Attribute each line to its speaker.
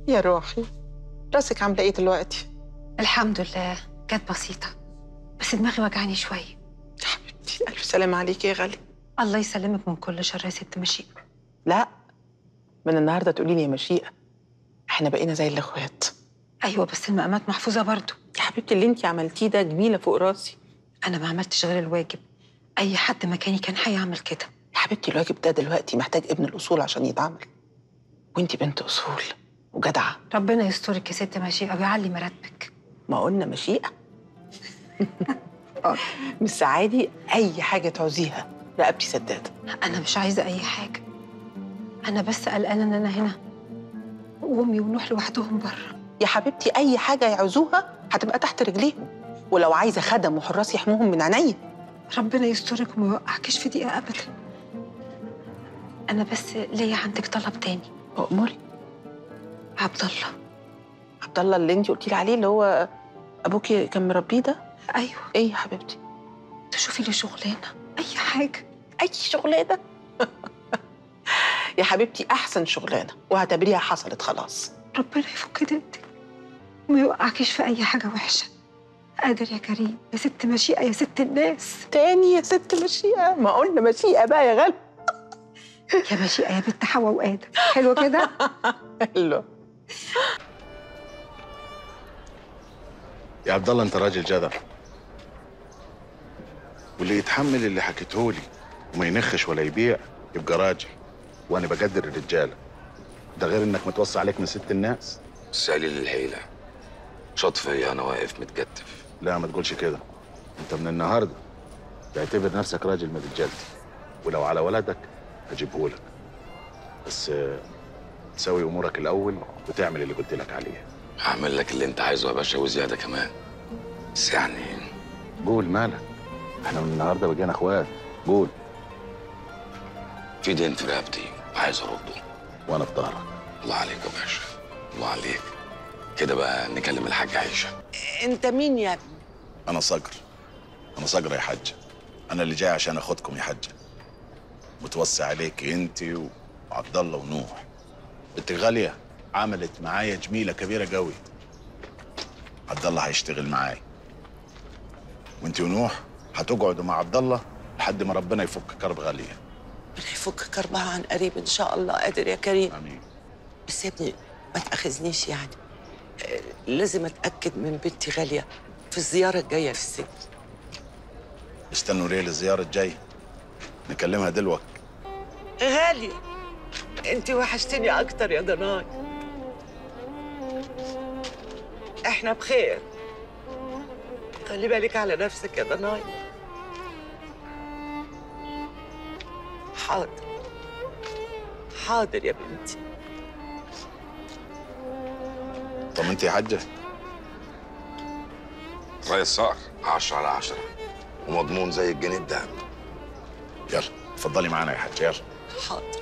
Speaker 1: يا روحي راسك عامله ايه دلوقتي
Speaker 2: الحمد لله كانت بسيطة بس دماغي وجعني شوية
Speaker 1: يا حبيبتي الف سلام عليكي يا غالي
Speaker 2: الله يسلمك من كل شر يا ست مشيئة
Speaker 1: لا من النهارده تقولي لي يا مشيئه احنا بقينا زي الاخوات
Speaker 2: أيوة بس المقامات محفوظة برضو
Speaker 1: يا حبيبتي اللي انت عملتيه ده جميله فوق راسي
Speaker 2: أنا ما عملتش غير الواجب أي حد مكاني كان هيعمل كده
Speaker 1: يا حبيبتي الواجب ده دلوقتي محتاج ابن الاصول عشان يتعمل وانت بنت اصول وجدعه
Speaker 2: ربنا يسترك يا ست مشيئة ويعلي مراتبك
Speaker 1: ما قلنا مشيئه مش سعادي اي حاجه تعوزيها رقبتي سداده
Speaker 2: أنا مش عايزة أي حاجة أنا بس قلقانة إن أنا هنا وأمي ونوح لوحدهم بره
Speaker 1: يا حبيبتي اي حاجه يعوزوها هتبقى تحت رجليهم ولو عايزه خدم وحراس يحموهم من عينيا
Speaker 2: ربنا يسترك وما يوقعكش في دقيقة أبدا أنا بس ليا عندك طلب تاني
Speaker 1: اموري
Speaker 2: عبد الله
Speaker 1: عبد الله اللي انت قلتي لي عليه اللي هو ابوكي كان مربيه ده
Speaker 2: أيوة
Speaker 1: ايه يا حبيبتي
Speaker 2: تشوفي لي شغلانة أي حاجة
Speaker 1: اي شغلانه يا حبيبتي احسن شغلانه واعتبريها حصلت خلاص
Speaker 2: ربنا يفك دقتك وما يوقعكيش في أي حاجة وحشة قادر يا كريم يا ست مشيئة يا ست الناس
Speaker 1: تاني يا ست مشيئه ما قلنا مشيئه بقى يا غالي
Speaker 2: يا مشيئة يا بنت حواء وآدم حلو كده
Speaker 1: حلو
Speaker 3: يا عبد الله انت راجل جدع واللي يتحمل اللي حكيته لي وما ينخش ولا يبيع يبقى راجل وانا بقدر الرجاله ده غير انك متوصي عليك من ست الناس
Speaker 4: سالي للحيلة شاط فيا أنا واقف متكتف
Speaker 3: لا ما تقولش كده انت من النهارده تعتبر نفسك راجل من رجالتي ولو على ولدك هجيبهولك بس آه، تسوي امورك الاول وتعمل اللي قلت لك عليه
Speaker 4: هعمل لك اللي أنت عايزه يا باشا وزيادة كمان بس يعني
Speaker 3: قول مالك احنا من النهارده بقينا اخوات قول
Speaker 4: في دين في رقبتي وعايز أرده
Speaker 3: وانا في ظهرك
Speaker 4: الله عليك يا باشا الله عليك كده بقى نكلم الحاج عيشة
Speaker 5: انت مين يا ابني
Speaker 3: انا صقر انا صقر يا حجه انا اللي جاي عشان اخدكم يا حجه متوصي عليك انت وعبد الله ونوح بنت غاليه عملت معايا جميله كبيره قوي عبد الله هيشتغل معايا وانت ونوح هتقعدوا مع عبد الله لحد ما ربنا يفك كرب غاليه
Speaker 5: ربنا يفك كربها عن قريب ان شاء الله قادر يا كريم
Speaker 3: امين
Speaker 5: بس يا ابني ما تاخذنيش يعني آه، لازم اتاكد من بنتي غاليه في الزياره الجايه في السجن
Speaker 3: استنوا ليه الزياره الجايه نكلمها دلوقتي
Speaker 5: غاليه انت وحشتني اكتر يا ضناي احنا بخير خلي بالك على نفسك يا ضناي حاضر حاضر يا بنتي
Speaker 3: طب انت يا حجه
Speaker 4: رئيس صقر 10 على 10 ومضمون زي الجنيه الدهب
Speaker 3: يلا اتفضلي معانا يا حجه يلا
Speaker 5: حاضر